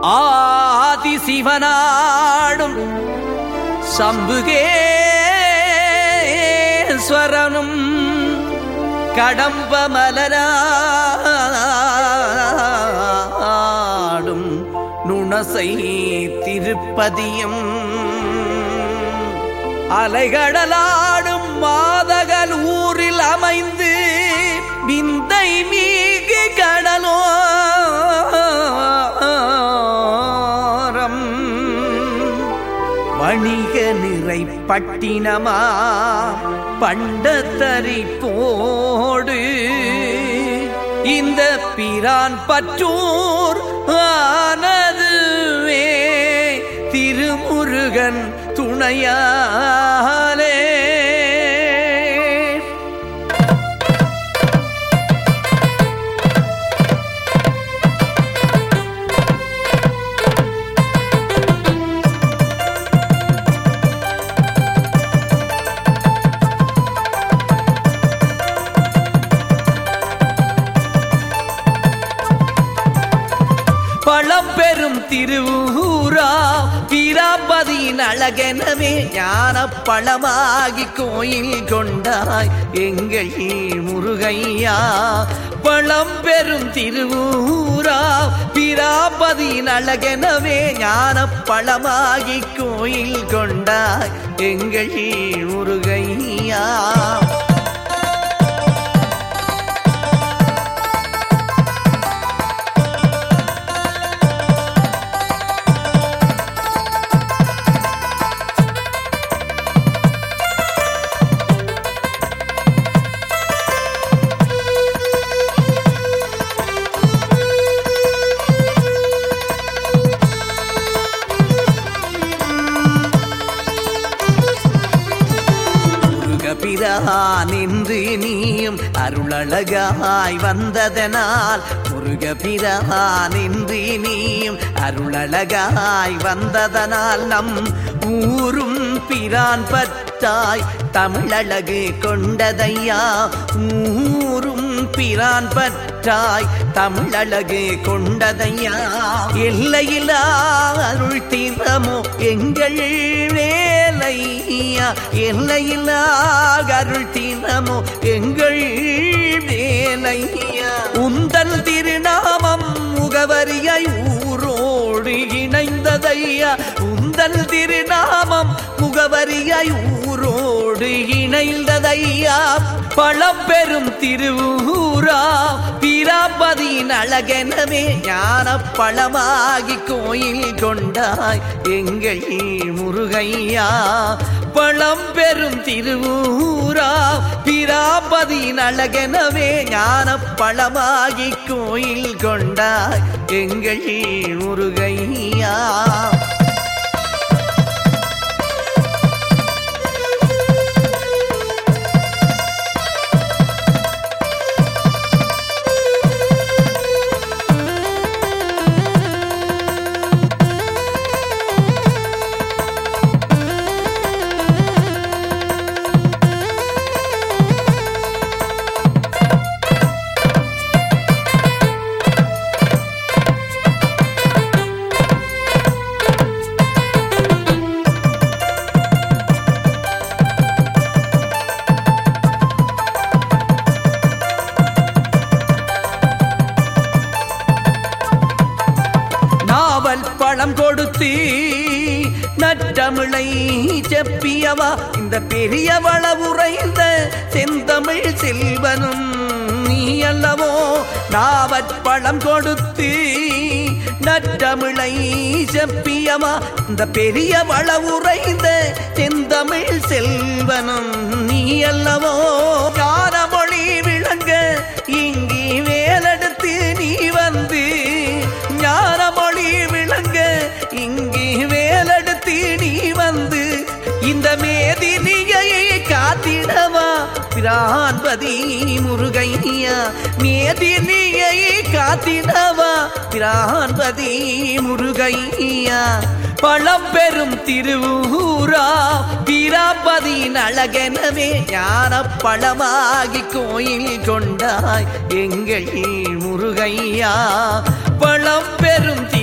ஆதி சிவனாடும் சம்புகேஸ்வரனும் கடம்ப மலராடும் நுணசை திருப்பதியும் அலைகடலாடும் மாதகல் ஊரில் அமைந்து விந்தை மீகு கடலோரம் வணிக நிறை பட்டினமா பண்டத்தரி போடு இந்த பிரான் பற்றூர் ஆனதுவே திருமுருகன் துணையாலே பழம்பெரும் திருவூரா வீராபதியின் அழகெனவே ஞான பழமாகி கோயில் கொண்டாய் எங்கள் முருகையா பழம்பெரும் திருவூரா வீராபதியின் அழகெனவே ஞான பழமாகி கோயில் கொண்டாய் எங்கள் முருகையா முருகபிரான் என்று நீயும் அருளழகாய் வந்ததனால் முருகபிரான் என்று நீயும் அருளழகாய் வந்ததனால் நம் ஊரும் பிரான் பற்றாய் தமிழழகு கொண்டதையா ஊரும் பிரான் பற்றாய் தமிழழகு கொண்டதையா எல்லையிலா அருள் தீரமோ எங்கள் வேலையா எல்லையிலா அருள் தீரமோ எங்கள் வேலையா உந்தன் திருநாமம் முகவரியாய் ஊரோடு இணைந்ததையா உந்தன் திருநாமம் முகவரியாய் ஊரோடு இணைந்ததையா பழம்பெரும் திருவூரா பீராபதியின் அழகெனவே ஞான பழமாகி கோயில் கொண்டாய் எங்கள் முருகையா பழம்பெரும் திருவூரா பீராபதியின் அழகெனவே ஞான பழமாகி கோயில் கொண்டாய் எங்கள் முருகையா நாவல் பழம் கொடுத்து நற்றமிழை செப்பியவா இந்த பெரியவள உறைந்த செந்தமிழ் செல்வனும் நீ அல்லவோ நாவற்பழம் கொடுத்து நற்றமிழை செப்பியவா இந்த பெரியவள உறைந்த செந்தமிழ் செல்வனும் நீ அல்லவோ ஞானமொழி விளங்க இங்கே வேலெடுத்து நீ வந்து ஞானமொழி விளங்க இங்கே வேலெடுத்து நீ வந்து இந்த மேதினியை காத்திடவா பிரான்பதி முருகையா மேதினியை காத்திடவா பிரான்பதி முருகையா பழம்பெரும் திருவூரா வீராபதியின் அழகெனவே ஞான பழமாகி கோயில் கொண்டாய் எங்கள் முருகையா பழம்பெரும்